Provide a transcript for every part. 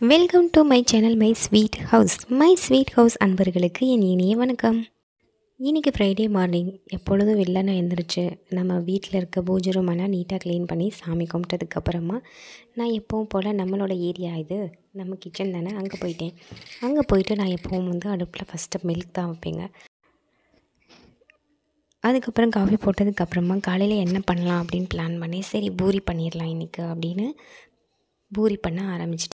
welcome to my channel my sweet house my sweet house அன்பர்களுக்கு என் இனிய வணக்கம் இன்றைக்கி ஃப்ரைடே மார்னிங் எப்பொழுதும் வெள்ளனை எழுந்திரிச்சு நம்ம வீட்டில் இருக்க பூஜை ரூமெல்லாம் நீட்டாக க்ளீன் பண்ணி சாமி கும்பிட்டதுக்கப்புறமா நான் எப்பவும் போல் நம்மளோட ஏரியா இது நம்ம கிச்சன் தானே அங்கே போயிட்டேன் அங்கே போயிட்டு நான் எப்பவும் வந்து அடுப்பில் ஃபஸ்ட்டு மில்க் தான் வைப்பேங்க அதுக்கப்புறம் காஃபி போட்டதுக்கப்புறமா காலையில் என்ன பண்ணலாம் அப்படின்னு பிளான் பண்ணி சரி பூரி பண்ணிடலாம் இன்றைக்கி அப்படின்னு பூரி பண்ண ஆரம்பிச்சிட்டேன்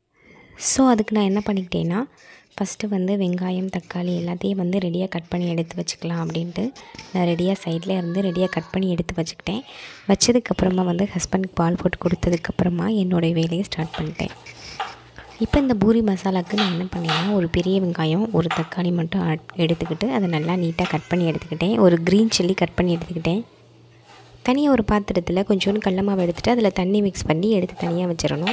ஸோ அதுக்கு நான் என்ன பண்ணிக்கிட்டேன்னா ஃபஸ்ட்டு வந்து வெங்காயம் தக்காளி எல்லாத்தையும் வந்து ரெடியாக கட் பண்ணி எடுத்து வச்சுக்கலாம் அப்படின்ட்டு நான் ரெடியாக சைடில் இருந்து ரெடியாக கட் பண்ணி எடுத்து வச்சுக்கிட்டேன் வச்சதுக்கப்புறமா வந்து ஹஸ்பண்டுக்கு பால் போட்டு கொடுத்ததுக்கப்புறமா என்னோடய வேலையை ஸ்டார்ட் பண்ணிட்டேன் இப்போ இந்த பூரி மசாலாவுக்கு நான் என்ன பண்ணேன்னா ஒரு பெரிய வெங்காயம் ஒரு தக்காளி மட்டும் ஆட் எடுத்துக்கிட்டு அதை நல்லா நீட்டாக கட் பண்ணி எடுத்துக்கிட்டேன் ஒரு க்ரீன் சில்லி கட் பண்ணி எடுத்துக்கிட்டேன் தனியாக ஒரு பாத்திரத்தில் கொஞ்சோண்டு கடல மாவு எடுத்துகிட்டு அதில் தண்ணி மிக்ஸ் பண்ணி எடுத்து தனியாக வச்சிடணும்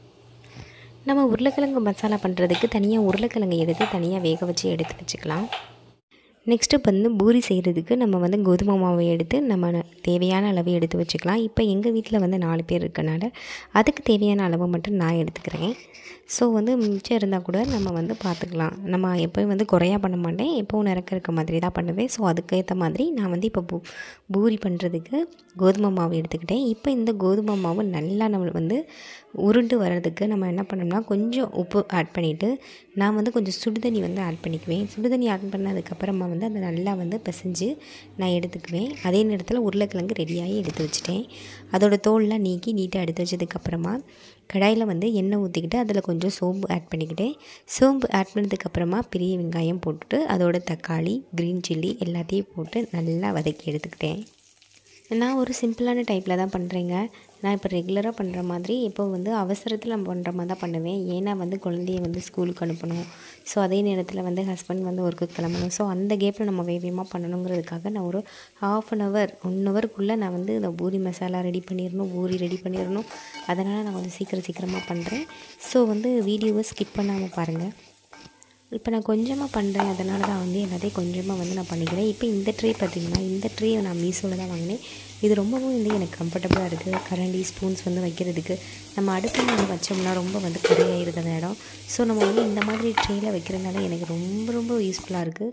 நம்ம உருளைக்கிழங்கு மசாலா பண்ணுறதுக்கு தனியாக உருளைக்கிழங்கு எடுத்து தனியாக வேக வச்சு எடுத்து வச்சுக்கலாம் நெக்ஸ்ட்டு வந்து பூரி செய்கிறதுக்கு நம்ம வந்து கோதுமை மாவை எடுத்து நம்ம தேவையான அளவு எடுத்து வச்சுக்கலாம் இப்போ எங்கள் வீட்டில் வந்து நாலு பேர் இருக்கனால அதுக்கு தேவையான அளவு மட்டும் நான் எடுத்துக்கிறேன் ஸோ வந்து மிச்சம் இருந்தால் கூட நம்ம வந்து பார்த்துக்கலாம் நம்ம எப்போயும் வந்து குறையா பண்ண மாட்டேன் எப்போவும் நிறக்க இருக்க மாதிரி தான் பண்ணுவேன் ஸோ அதுக்கேற்ற மாதிரி நான் வந்து இப்போ பூ பூரி பண்ணுறதுக்கு கோதுமை மாவு எடுத்துக்கிட்டேன் இப்போ இந்த கோதுமை மாவு நல்லா நம்ம வந்து உருண்டு வர்றதுக்கு நம்ம என்ன பண்ணோம்னா கொஞ்சம் உப்பு ஆட் பண்ணிவிட்டு நான் வந்து கொஞ்சம் சுடுதண்ணி வந்து ஆட் பண்ணிக்குவேன் சுடுதண்ணி ஆட் பண்ணதுக்கப்புறமா வந்து அதை நல்லா வந்து பிசைஞ்சு நான் எடுத்துக்குவேன் அதே நேரத்தில் உருளைக்கிழங்கு ரெடியாகி எடுத்து வச்சுட்டேன் அதோட தோல்லாம் நீக்கி நீட்டாக எடுத்து வச்சதுக்கப்புறமா கடாயில் வந்து எண்ணெய் ஊற்றிக்கிட்டு அதில் கொஞ்சம் சோம்பு ஆட் பண்ணிக்கிட்டேன் சோம்பு ஆட் பண்ணதுக்கப்புறமா பெரிய வெங்காயம் போட்டுட்டு அதோட தக்காளி க்ரீன் சில்லி எல்லாத்தையும் போட்டு நல்லா வதக்கி எடுத்துக்கிட்டேன் நான் ஒரு சிம்பிளான டைப்பில் தான் பண்ணுறேங்க நான் இப்போ ரெகுலராக பண்ணுற மாதிரி இப்போ வந்து அவசரத்தில் நம்ம பண்ணுற மாதிரி தான் பண்ணுவேன் ஏன்னா வந்து குழந்தைய வந்து ஸ்கூலுக்கு அனுப்பணும் ஸோ அதே நேரத்தில் வந்து ஹஸ்பண்ட் வந்து ஒர்க்குக்கு கிளம்பணும் ஸோ அந்த கேப்பில் நம்ம வேகமாக பண்ணணுங்கிறதுக்காக நான் ஒரு ஹாஃப் அன் ஹவர் ஒன் ஹவருக்குள்ளே நான் வந்து இந்த பூரி மசாலா ரெடி பண்ணிடணும் பூரி ரெடி பண்ணிடணும் அதனால் நான் கொஞ்சம் சீக்கிரம் சீக்கிரமாக பண்ணுறேன் ஸோ வந்து வீடியோவை ஸ்கிப் பண்ணாமல் பாருங்கள் இப்போ நான் கொஞ்சமாக பண்ணுறேன் அதனால தான் வந்து எல்லாத்தையும் கொஞ்சமாக வந்து நான் பண்ணிக்கிறேன் இப்போ இந்த ட்ரே பார்த்திங்கன்னா இந்த ட்ரே நான் மீஷோவில் தான் வாங்கினேன் இது ரொம்பவும் வந்து எனக்கு கம்ஃபர்டபுளாக இருக்குது கரண்டி ஸ்பூன்ஸ் வந்து வைக்கிறதுக்கு நம்ம அடுப்பில் வந்து வச்சோம்னா ரொம்ப வந்து கரையாயிருது அந்த இடம் ஸோ நம்ம வந்து இந்த மாதிரி ட்ரேயில் வைக்கிறதுனால எனக்கு ரொம்ப ரொம்ப யூஸ்ஃபுல்லாக இருக்குது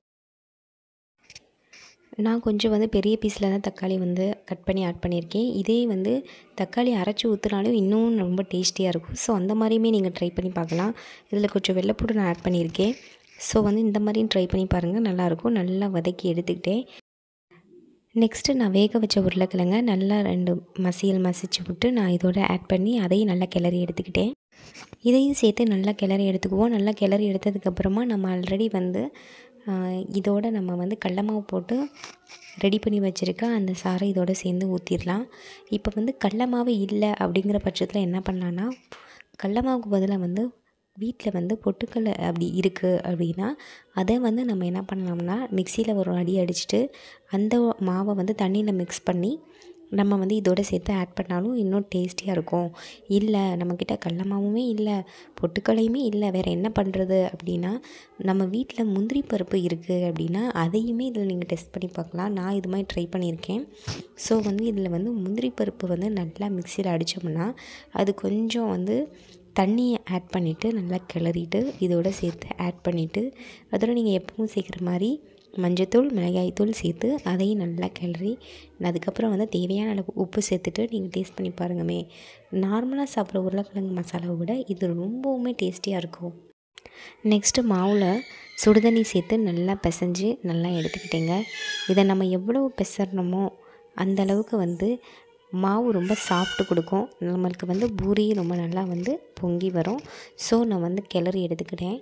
நான் கொஞ்சம் வந்து பெரிய பீஸில் தான் தக்காளி வந்து கட் பண்ணி ஆட் பண்ணியிருக்கேன் இதே வந்து தக்காளி அரைச்சி ஊற்றினாலும் இன்னும் ரொம்ப டேஸ்டியாக இருக்கும் ஸோ அந்த மாதிரியுமே நீங்கள் ட்ரை பண்ணி பார்க்கலாம் இதில் கொஞ்சம் வெள்ளைப்பூடு நான் ஆட் பண்ணியிருக்கேன் ஸோ வந்து இந்த மாதிரியும் ட்ரை பண்ணி பாருங்கள் நல்லாயிருக்கும் நல்லா வதக்கி எடுத்துக்கிட்டேன் நெக்ஸ்ட்டு நான் வேக வச்ச உருளைக்கிழங்க நல்லா ரெண்டு மசியல் மசிச்சு விட்டு நான் இதோட ஆட் பண்ணி அதையும் நல்லா கிளறி எடுத்துக்கிட்டேன் இதையும் சேர்த்து நல்லா கிளறி எடுத்துக்குவோம் நல்லா கிளறி எடுத்ததுக்கப்புறமா நம்ம ஆல்ரெடி வந்து இதோட நம்ம வந்து கடல மாவு போட்டு ரெடி பண்ணி வச்சுருக்க அந்த சாறை இதோட சேர்ந்து ஊற்றிடலாம் இப்போ வந்து கடல மாவு இல்லை அப்படிங்கிற பட்சத்தில் என்ன பண்ணலான்னா கடல மாவுக்கு பதிலாக வந்து வீட்டில் வந்து பொட்டுக்கடலை அப்படி இருக்குது அப்படின்னா அதை வந்து நம்ம என்ன பண்ணலாம்னா மிக்சியில் ஒரு அடி அடிச்சுட்டு அந்த மாவை வந்து தண்ணியில் மிக்ஸ் பண்ணி நம்ம வந்து இதோட சேர்த்து ஆட் பண்ணாலும் இன்னும் டேஸ்டியாக இருக்கும் இல்லை நம்மக்கிட்ட கடல மாவுமே இல்லை பொட்டுக்கலையுமே இல்லை வேறு என்ன பண்ணுறது அப்படின்னா நம்ம வீட்டில் முந்திரி பருப்பு இருக்குது அப்படின்னா அதையுமே இதில் நீங்கள் டெஸ்ட் பண்ணி பார்க்கலாம் நான் இது மாதிரி ட்ரை பண்ணியிருக்கேன் ஸோ வந்து இதில் வந்து முந்திரி பருப்பு வந்து நல்லா மிக்சியில் அடித்தோம்னா அது கொஞ்சம் வந்து தண்ணியை ஆட் பண்ணிவிட்டு நல்லா கிளறிட்டு இதோட சேர்த்து ஆட் பண்ணிவிட்டு அதோட நீங்கள் எப்பவும் சேர்க்குற மாதிரி மஞ்சத்தூள் மிளகாய்த்தூள் சேர்த்து அதையும் நல்லா கிளறி அதுக்கப்புறம் வந்து தேவையான அளவு உப்பு சேர்த்துட்டு நீங்கள் டேஸ்ட் பண்ணி பாருங்கமே நார்மலாக சாப்பிட்ற உருளைக்கிழங்கு மசாலாவை விட இது ரொம்பவுமே டேஸ்டியாக இருக்கும் நெக்ஸ்ட்டு மாவில் சுடுதண்ணி சேர்த்து நல்லா பிசைஞ்சு நல்லா எடுத்துக்கிட்டேங்க இதை நம்ம எவ்வளோ பிசறணுமோ அந்தளவுக்கு வந்து மாவு ரொம்ப சாஃப்ட்டு கொடுக்கும் நம்மளுக்கு வந்து பூரி ரொம்ப நல்லா வந்து பொங்கி வரும் ஸோ நான் வந்து கிளறி எடுத்துக்கிட்டேன்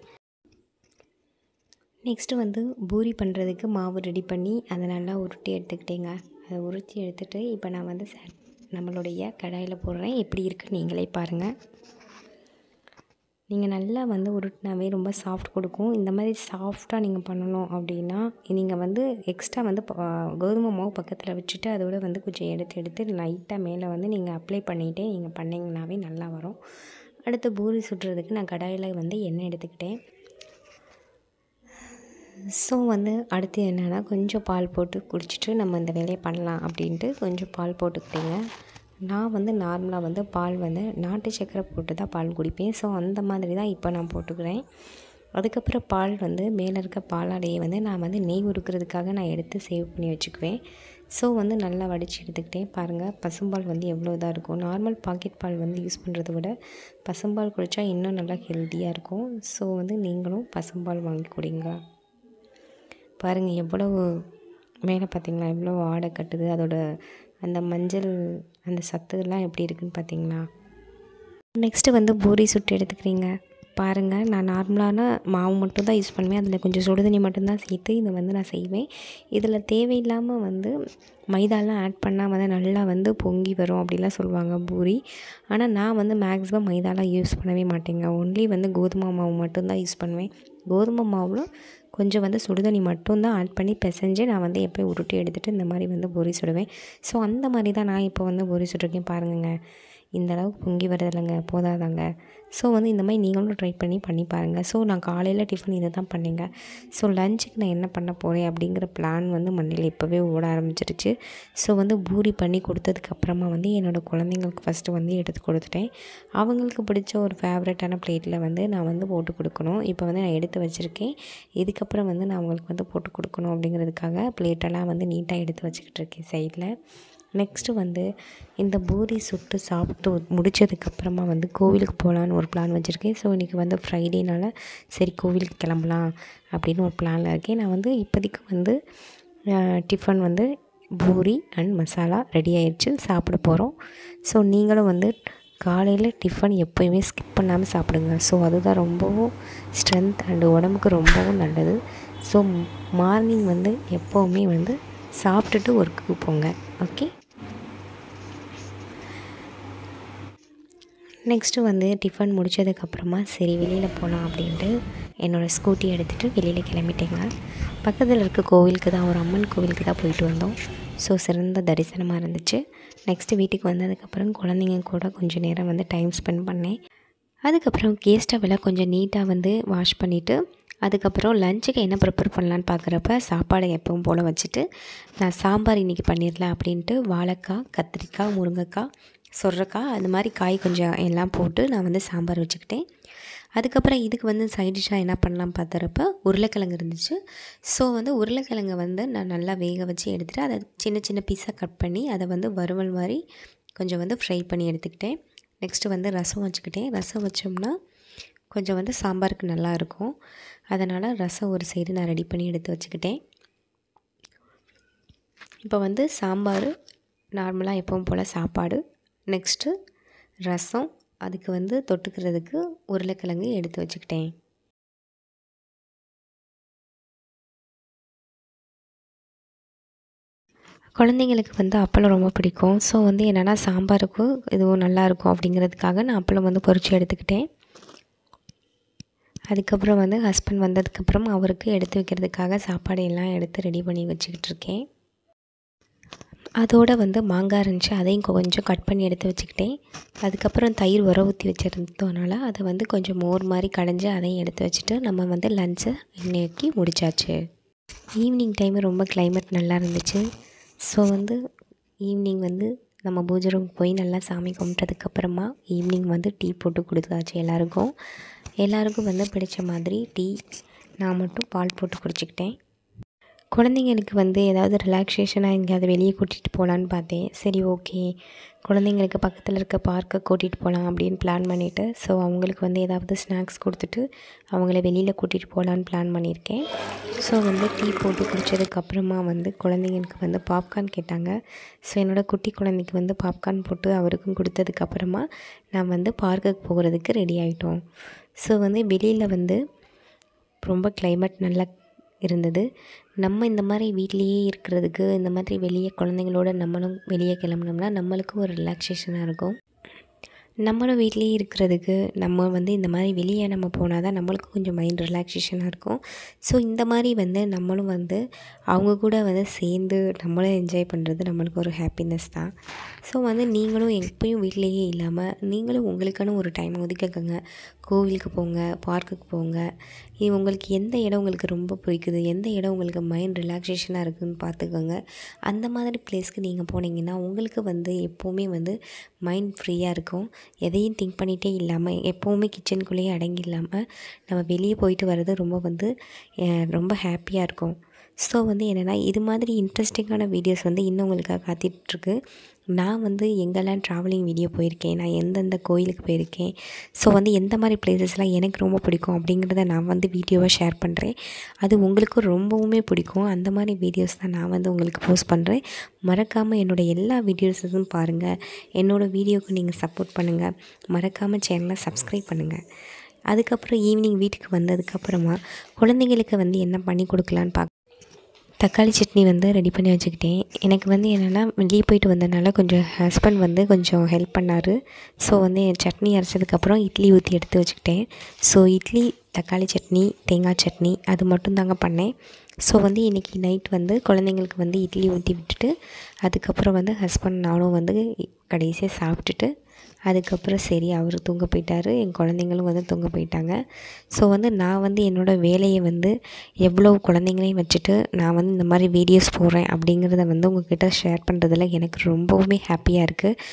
நெக்ஸ்ட்டு வந்து பூரி பண்ணுறதுக்கு மாவு ரெடி பண்ணி அதை நல்லா உருட்டி எடுத்துக்கிட்டேங்க அதை உருட்டி எடுத்துகிட்டு இப்போ நான் வந்து நம்மளுடைய கடாயில் போடுறேன் எப்படி இருக்குது நீங்களே பாருங்கள் நீங்கள் நல்லா வந்து உருட்டினாவே ரொம்ப சாஃப்ட் கொடுக்கும் இந்த மாதிரி சாஃப்டாக நீங்கள் பண்ணணும் அப்படின்னா நீங்கள் வந்து எக்ஸ்ட்ரா வந்து கோதுமை மாவு பக்கத்தில் வச்சுட்டு அதோட வந்து கொஞ்சம் எடுத்து எடுத்து லைட்டாக மேலே வந்து நீங்கள் அப்ளை பண்ணிகிட்டே நீங்கள் பண்ணிங்கனாவே நல்லா வரும் அடுத்து பூரி சுடுறதுக்கு நான் கடாயில் வந்து எண்ணெய் எடுத்துக்கிட்டேன் ஸோ வந்து அடுத்து என்னென்னா கொஞ்சம் பால் போட்டு குடிச்சிட்டு நம்ம இந்த வேலையை பண்ணலாம் அப்படின்ட்டு கொஞ்சம் பால் போட்டுக்கிட்டேங்க நான் வந்து நார்மலாக வந்து பால் வந்து நாட்டு சக்கரை போட்டு தான் பால் குடிப்பேன் ஸோ அந்த மாதிரி தான் இப்போ நான் போட்டுக்கிறேன் அதுக்கப்புறம் பால் வந்து மேலே இருக்க பாலாடையை வந்து நான் வந்து நெய் உருக்கிறதுக்காக நான் எடுத்து சேவ் பண்ணி வச்சுக்குவேன் ஸோ வந்து நல்லா வடித்து எடுத்துக்கிட்டேன் பாருங்கள் பசும்பால் வந்து எவ்வளோ இதாக இருக்கும் நார்மல் பாக்கெட் பால் வந்து யூஸ் பண்ணுறத விட பசும்பால் குடித்தா இன்னும் நல்லா ஹெல்த்தியாக இருக்கும் ஸோ வந்து நீங்களும் பசும்பால் வாங்கி குடிங்க பாருங்கள் எவ்வளவு மேலே பார்த்தீங்களா எவ்வளோ ஆடை கட்டுது அதோட அந்த மஞ்சள் அந்த சத்துலாம் எப்படி இருக்குன்னு பார்த்தீங்களா நெக்ஸ்ட்டு வந்து பூரி சுட்டு எடுத்துக்கிறீங்க பாருங்கள் நான் நார்மலான மாவு மட்டும் தான் யூஸ் பண்ணுவேன் அதில் கொஞ்சம் சுடுதண்ணி மட்டும்தான் சேர்த்து இதை வந்து நான் செய்வேன் இதில் தேவையில்லாமல் வந்து மைதாலாம் ஆட் பண்ணால் வந்து நல்லா வந்து பொங்கி வரும் அப்படிலாம் சொல்லுவாங்க பூரி ஆனால் நான் வந்து மேக்ஸிமம் மைதாலாம் யூஸ் பண்ணவே மாட்டேங்க ஒன்லி வந்து கோதுமை மாவு மட்டும்தான் யூஸ் பண்ணுவேன் கோதுமை மாவில் கொஞ்சம் வந்து சுடுதண்ணி மட்டும்தான் ஆட் பண்ணி பிசைஞ்சு நான் வந்து எப்போயும் உருட்டி எடுத்துகிட்டு இந்த மாதிரி வந்து பொரி சுடுவேன் ஸோ அந்த மாதிரி தான் நான் இப்போ வந்து பொரி சுட்டிருக்கேன் பாருங்கங்க இந்த அளவுக்கு பொங்கி வரதில்லைங்க போதாதாங்க ஸோ வந்து இந்த மாதிரி நீங்களும் ட்ரை பண்ணி பண்ணி பாருங்கள் ஸோ நான் காலையில் டிஃபன் இதை தான் பண்ணேங்க ஸோ லஞ்சுக்கு நான் என்ன பண்ண போகிறேன் அப்படிங்கிற பிளான் வந்து மண்டையில் இப்போவே ஓட ஆரம்பிச்சிருச்சு ஸோ வந்து பூரி பண்ணி கொடுத்ததுக்கப்புறமா வந்து என்னோடய குழந்தைங்களுக்கு ஃபஸ்ட்டு வந்து எடுத்து கொடுத்துட்டேன் அவங்களுக்கு பிடிச்ச ஒரு ஃபேவரட்டான பிளேட்டில் வந்து நான் வந்து போட்டு கொடுக்கணும் இப்போ வந்து நான் எடுத்து வச்சுருக்கேன் இதுக்கப்புறம் வந்து நான் அவங்களுக்கு வந்து போட்டு கொடுக்கணும் அப்படிங்கிறதுக்காக பிளேட்டெல்லாம் வந்து நீட்டாக எடுத்து வச்சுக்கிட்டு இருக்கேன் சைடில் நெக்ஸ்ட்டு வந்து இந்த பூரி சுட்டு சாப்பிட்டு முடித்ததுக்கப்புறமா வந்து கோவிலுக்கு போகலான்னு ஒரு பிளான் வச்சுருக்கேன் ஸோ இன்றைக்கி வந்து ஃப்ரைடேனால சரி கோவிலுக்கு கிளம்பலாம் அப்படின்னு ஒரு பிளானில் இருக்கேன் நான் வந்து இப்போதைக்கு வந்து டிஃபன் வந்து பூரி அண்ட் மசாலா ரெடி ஆயிடுச்சு சாப்பிட போகிறோம் ஸோ நீங்களும் வந்து காலையில் டிஃபன் எப்போயுமே ஸ்கிப் பண்ணாமல் சாப்பிடுங்க ஸோ அதுதான் ரொம்பவும் ஸ்ட்ரென்த் அண்டு உடம்புக்கு ரொம்பவும் நல்லது ஸோ மார்னிங் வந்து எப்போவுமே வந்து சாப்பிட்டுட்டு ஒர்க்குக்கு போங்க ஓகே நெக்ஸ்ட்டு வந்து டிஃபன் முடித்ததுக்கப்புறமா சரி வெளியில் போகலாம் அப்படின்ட்டு என்னோடய ஸ்கூட்டி எடுத்துகிட்டு வெளியில் கிளம்பிட்டேங்க பக்கத்தில் இருக்க கோவிலுக்கு தான் ஒரு அம்மன் கோவிலுக்கு தான் போயிட்டு வந்தோம் ஸோ சிறந்த தரிசனமாக இருந்துச்சு நெக்ஸ்ட்டு வீட்டுக்கு வந்ததுக்கப்புறம் குழந்தைங்க கூட கொஞ்சம் நேரம் வந்து டைம் ஸ்பெண்ட் பண்ணேன் அதுக்கப்புறம் கேஸ் ஸ்டவ்வில் கொஞ்சம் நீட்டாக வந்து வாஷ் பண்ணிவிட்டு அதுக்கப்புறம் லஞ்சுக்கு என்ன ப்ரிப்பேர் பண்ணலான்னு பார்க்குறப்ப சாப்பாடை எப்பவும் போல் வச்சுட்டு நான் சாம்பார் இன்றைக்கி பண்ணிடலாம் அப்படின்ட்டு வாழைக்காய் கத்திரிக்காய் முருங்கைக்காய் சொர்ரைக்காய் அந்த மாதிரி காய் கொஞ்சம் எல்லாம் போட்டு நான் வந்து சாம்பார் வச்சுக்கிட்டேன் அதுக்கப்புறம் இதுக்கு வந்து சைட் டிஷ்ஷாக என்ன பண்ணலாம் பார்த்துறப்ப உருளைக்கிழங்கு இருந்துச்சு ஸோ வந்து உருளைக்கிழங்கை வந்து நான் நல்லா வேக வச்சு எடுத்துகிட்டு அதை சின்ன சின்ன பீஸாக கட் பண்ணி அதை வந்து வறுவல் மாதிரி கொஞ்சம் வந்து ஃப்ரை பண்ணி எடுத்துக்கிட்டேன் நெக்ஸ்ட்டு வந்து ரசம் வச்சுக்கிட்டேன் ரசம் வச்சோம்னா கொஞ்சம் வந்து சாம்பாருக்கு நல்லாயிருக்கும் அதனால் ரசம் ஒரு சைடு நான் ரெடி பண்ணி எடுத்து வச்சுக்கிட்டேன் இப்போ வந்து சாம்பார் நார்மலாக எப்பவும் போல் சாப்பாடு நெக்ஸ்ட்டு ரசம் அதுக்கு வந்து தொட்டுக்கிறதுக்கு உருளைக்கிழங்கு எடுத்து வச்சுக்கிட்டேன் குழந்தைங்களுக்கு வந்து அப்பளம் ரொம்ப பிடிக்கும் ஸோ வந்து என்னென்னா சாம்பாருக்கு இதுவும் நல்லாயிருக்கும் அப்படிங்கிறதுக்காக நான் அப்பளம் வந்து பொரித்து எடுத்துக்கிட்டேன் அதுக்கப்புறம் வந்து ஹஸ்பண்ட் வந்ததுக்கப்புறம் அவருக்கு எடுத்து வைக்கிறதுக்காக சாப்பாடு எல்லாம் எடுத்து ரெடி பண்ணி வச்சுக்கிட்டு இருக்கேன் அதோடு வந்து மாங்காய் இருந்துச்சு அதையும் கொஞ்சம் கட் பண்ணி எடுத்து வச்சுக்கிட்டேன் அதுக்கப்புறம் தயிர் உர ஊற்றி வச்சுருந்ததுனால அதை வந்து கொஞ்சம் மோர் மாதிரி கடைஞ்சி அதையும் எடுத்து வச்சுட்டு நம்ம வந்து லஞ்சை இன்னைக்கு முடிச்சாச்சு ஈவினிங் டைம் ரொம்ப கிளைமேட் நல்லா இருந்துச்சு ஸோ வந்து ஈவினிங் வந்து நம்ம பூஜை ரூம் போய் நல்லா சாமி கும்பிட்டதுக்கப்புறமா ஈவினிங் வந்து டீ போட்டு கொடுத்தாச்சு எல்லாருக்கும் எல்லாருக்கும் வந்து பிடிச்ச மாதிரி டீ நான் மட்டும் பால் போட்டு குடிச்சிக்கிட்டேன் குழந்தைங்களுக்கு வந்து ஏதாவது ரிலாக்ஸேஷனாக எங்கேயாவது வெளியே கூட்டிகிட்டு போகலான்னு பார்த்தேன் சரி ஓகே குழந்தைங்களுக்கு பக்கத்தில் இருக்க பார்க்கை கூட்டிகிட்டு போகலாம் அப்படின்னு பிளான் பண்ணிவிட்டு ஸோ அவங்களுக்கு வந்து ஏதாவது ஸ்நாக்ஸ் கொடுத்துட்டு அவங்கள வெளியில் கூட்டிகிட்டு போகலான்னு பிளான் பண்ணியிருக்கேன் ஸோ வந்து டீ போட்டு குடித்ததுக்கப்புறமா வந்து குழந்தைங்களுக்கு வந்து பாப்கார்ன் கேட்டாங்க ஸோ என்னோடய குட்டி குழந்தைக்கு வந்து பாப்கார்ன் போட்டு அவருக்கும் கொடுத்ததுக்கப்புறமா நான் வந்து பார்க்குக்கு போகிறதுக்கு ரெடி ஆகிட்டோம் ஸோ வந்து வெளியில் வந்து ரொம்ப கிளைமேட் நல்லா இருந்தது நம்ம இந்த மாதிரி வீட்லேயே இருக்கிறதுக்கு இந்த மாதிரி வெளியே குழந்தைங்களோட நம்மளும் வெளியே கிளம்புனோம்னா நம்மளுக்கும் ஒரு ரிலாக்ஸேஷனாக இருக்கும் நம்மளும் வீட்டிலேயே இருக்கிறதுக்கு நம்ம வந்து இந்த மாதிரி வெளியே நம்ம போனால் தான் நம்மளுக்கு கொஞ்சம் மைண்ட் ரிலாக்ஸேஷனாக இருக்கும் ஸோ இந்த மாதிரி வந்து நம்மளும் வந்து அவங்க கூட வந்து சேர்ந்து நம்மளும் என்ஜாய் பண்ணுறது நம்மளுக்கு ஒரு ஹாப்பினஸ் தான் ஸோ வந்து நீங்களும் எப்பயும் வீட்டிலேயே இல்லாமல் நீங்களும் உங்களுக்கான ஒரு டைம் ஒதுக்கிக்கோங்க கோவிலுக்கு போங்க பார்க்குக்கு போங்க இது உங்களுக்கு எந்த இடம் உங்களுக்கு ரொம்ப பிடிக்குது எந்த இடம் உங்களுக்கு மைண்ட் ரிலாக்ஸேஷனாக இருக்குதுன்னு பார்த்துக்கோங்க அந்த மாதிரி பிளேஸ்க்கு நீங்கள் போனீங்கன்னா உங்களுக்கு வந்து எப்போவுமே வந்து மைண்ட் ஃப்ரீயாக இருக்கும் எதையும் திங்க் பண்ணிகிட்டே இல்லாமல் எப்போவுமே கிச்சனுக்குள்ளேயே அடங்கி இல்லாமல் நம்ம வெளியே போயிட்டு வர்றது ரொம்ப வந்து அஹ், ரொம்ப ஹாப்பியாக இருக்கும் ஸோ வந்து என்னென்னா இது மாதிரி இன்ட்ரெஸ்டிங்கான வீடியோஸ் வந்து இன்னும் உங்களுக்காக காத்துட்ருக்கு நான் வந்து எங்கெல்லாம் ட்ராவலிங் வீடியோ போயிருக்கேன் நான் எந்தெந்த கோயிலுக்கு போயிருக்கேன் ஸோ வந்து எந்த மாதிரி பிளேசஸ்லாம் எனக்கு ரொம்ப பிடிக்கும் அப்படிங்கிறத நான் வந்து வீடியோவாக ஷேர் பண்ணுறேன் அது உங்களுக்கு ரொம்பவுமே பிடிக்கும் அந்த மாதிரி வீடியோஸ் தான் நான் வந்து உங்களுக்கு போஸ்ட் பண்ணுறேன் மறக்காமல் என்னோடய எல்லா வீடியோஸும் பாருங்கள் என்னோடய வீடியோவுக்கு நீங்கள் சப்போர்ட் பண்ணுங்கள் மறக்காமல் சேனலை சப்ஸ்கிரைப் பண்ணுங்கள் அதுக்கப்புறம் ஈவினிங் வீட்டுக்கு வந்ததுக்கப்புறமா குழந்தைங்களுக்கு வந்து என்ன பண்ணி கொடுக்கலான்னு பார்க்க தக்காளி சட்னி வந்து ரெடி பண்ணி வச்சுக்கிட்டேன் எனக்கு வந்து என்னென்னா வெளியே போயிட்டு வந்ததுனால கொஞ்சம் ஹஸ்பண்ட் வந்து கொஞ்சம் ஹெல்ப் பண்ணார் ஸோ வந்து என் சட்னி அரைச்சதுக்கப்புறம் இட்லி ஊற்றி எடுத்து வச்சுக்கிட்டேன் ஸோ இட்லி தக்காளி சட்னி தேங்காய் சட்னி அது மட்டும் தாங்க பண்ணேன் ஸோ வந்து இன்றைக்கி நைட் வந்து குழந்தைங்களுக்கு வந்து இட்லி ஊற்றி விட்டுட்டு அதுக்கப்புறம் வந்து ஹஸ்பண்ட் நானும் வந்து கடைசியாக சாப்பிட்டுட்டு அதுக்கப்புறம் சரி அவர் தூங்க போயிட்டார் என் குழந்தைங்களும் வந்து தூங்க போயிட்டாங்க ஸோ வந்து நான் வந்து என்னோடய வேலையை வந்து எவ்வளோ குழந்தைங்களையும் வச்சுட்டு நான் வந்து இந்த மாதிரி வீடியோஸ் போடுறேன் அப்படிங்கிறத வந்து உங்ககிட்ட ஷேர் பண்ணுறதுல எனக்கு ரொம்பவுமே ஹாப்பியாக இருக்குது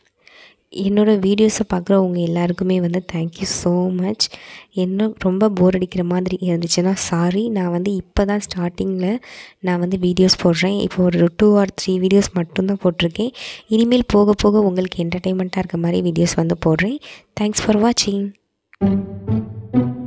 என்னோடய வீடியோஸை பார்க்குறவங்க எல்லாருக்குமே வந்து தேங்க்யூ ஸோ மச் இன்னும் ரொம்ப போர் அடிக்கிற மாதிரி இருந்துச்சுன்னா சாரி நான் வந்து இப்போ தான் ஸ்டார்டிங்கில் நான் வந்து வீடியோஸ் போடுறேன் இப்போ ஒரு டூ ஆர் த்ரீ வீடியோஸ் மட்டும்தான் போட்டிருக்கேன் இனிமேல் போக போக உங்களுக்கு என்டர்டெயின்மெண்ட்டாக இருக்க மாதிரி வீடியோஸ் வந்து போடுறேன் தேங்க்ஸ் ஃபார் வாட்சிங்